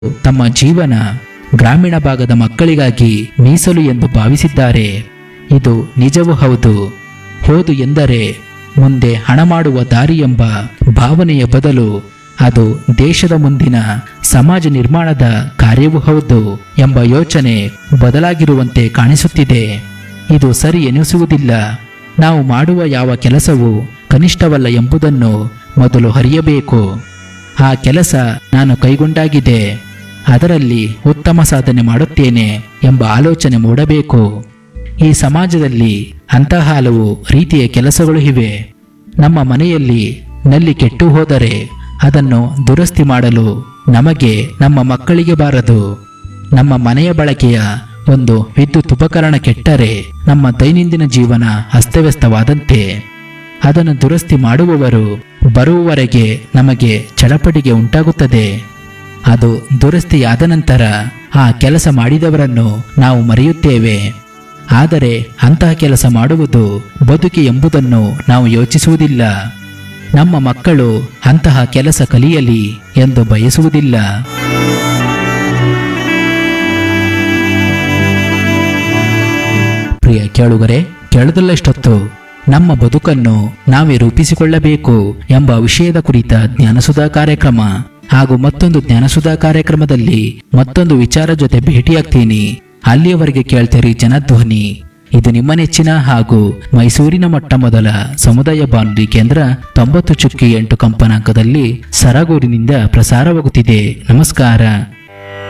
ತಮ್ಮ ಜೀವನ ಗ್ರಾಮೀಣ ಭಾಗದ ಮಕ್ಕಳಿಗಾಗಿ ಮೀಸಲು ಎಂದು ಭಾವಿಸಿದ್ದಾರೆ ಇದು ನಿಜವೂ ಹೌದು ಓದು ಎಂದರೆ ಮುಂದೆ ಹಣ ಮಾಡುವ ದಾರಿ ಎಂಬ ಭಾವನೆಯ ಬದಲು ಅದು ದೇಶದ ಮುಂದಿನ ಸಮಾಜ ನಿರ್ಮಾಣದ ಕಾರ್ಯವೂ ಹೌದು ಎಂಬ ಯೋಚನೆ ಬದಲಾಗಿರುವಂತೆ ಕಾಣಿಸುತ್ತಿದೆ ಇದು ಸರಿ ಎನಿಸುವುದಿಲ್ಲ ನಾವು ಮಾಡುವ ಯಾವ ಕೆಲಸವೂ ಕನಿಷ್ಠವಲ್ಲ ಎಂಬುದನ್ನು ಮೊದಲು ಅರಿಯಬೇಕು ಆ ಕೆಲಸ ನಾನು ಕೈಗೊಂಡಾಗಿದೆ ಅದರಲ್ಲಿ ಉತ್ತಮ ಸಾಧನೆ ಮಾಡುತ್ತೇನೆ ಎಂಬ ಆಲೋಚನೆ ಮೂಡಬೇಕು ಈ ಸಮಾಜದಲ್ಲಿ ಅಂತಹ ಹಲವು ರೀತಿಯ ಕೆಲಸಗಳು ಇವೆ ನಮ್ಮ ಮನೆಯಲ್ಲಿ ನಲ್ಲಿ ಕೆಟ್ಟು ಹೋದರೆ ಅದನ್ನು ದುರಸ್ತಿ ಮಾಡಲು ನಮಗೆ ನಮ್ಮ ಮಕ್ಕಳಿಗೆ ಬಾರದು ನಮ್ಮ ಮನೆಯ ಬಳಕೆಯ ಒಂದು ವಿದ್ಯುತ್ ಉಪಕರಣ ಕೆಟ್ಟರೆ ನಮ್ಮ ದೈನಂದಿನ ಜೀವನ ಅಸ್ತವ್ಯಸ್ತವಾದಂತೆ ಅದನ್ನು ದುರಸ್ತಿ ಮಾಡುವವರು ಬರುವವರೆಗೆ ನಮಗೆ ಚಡಪಟಿಗೆ ಉಂಟಾಗುತ್ತದೆ ಅದು ದುರಸ್ತಿಯಾದ ನಂತರ ಆ ಕೆಲಸ ಮಾಡಿದವರನ್ನು ನಾವು ಮರೆಯುತ್ತೇವೆ ಆದರೆ ಅಂತಹ ಕೆಲಸ ಮಾಡುವುದು ಬದುಕಿ ಎಂಬುದನ್ನು ನಾವು ಯೋಚಿಸುವುದಿಲ್ಲ ನಮ್ಮ ಮಕ್ಕಳು ಅಂತಹ ಕೆಲಸ ಕಲಿಯಲಿ ಎಂದು ಬಯಸುವುದಿಲ್ಲ ಪ್ರಿಯ ಕೇಳುಗರೆ ಕೇಳದಲ್ಲಷ್ಟೊತ್ತು ನಮ್ಮ ಬದುಕನ್ನು ನಾವೇ ರೂಪಿಸಿಕೊಳ್ಳಬೇಕು ಎಂಬ ವಿಷಯದ ಕುರಿತ ಜ್ಞಾನಸುಧಾ ಕಾರ್ಯಕ್ರಮ ಹಾಗೂ ಮತ್ತೊಂದು ಜ್ಞಾನಸುಧಾ ಕಾರ್ಯಕ್ರಮದಲ್ಲಿ ಮತ್ತೊಂದು ವಿಚಾರ ಜೊತೆ ಭೇಟಿಯಾಗ್ತೀನಿ ಅಲ್ಲಿಯವರೆಗೆ ಕೇಳ್ತೀರಿ ಜನಧ್ವನಿ ಇದು ನಿಮ್ಮ ನೆಚ್ಚಿನ ಹಾಗೂ ಮೈಸೂರಿನ ಮೊಟ್ಟ ಮೊದಲ ಸಮುದಾಯ ಬಾನುಲಿ ಕೇಂದ್ರ ತೊಂಬತ್ತು ಚುಕ್ಕಿ ಎಂಟು ಕಂಪನಾಂಕದಲ್ಲಿ ಸರಗೂರಿನಿಂದ ಪ್ರಸಾರವಾಗುತ್ತಿದೆ ನಮಸ್ಕಾರ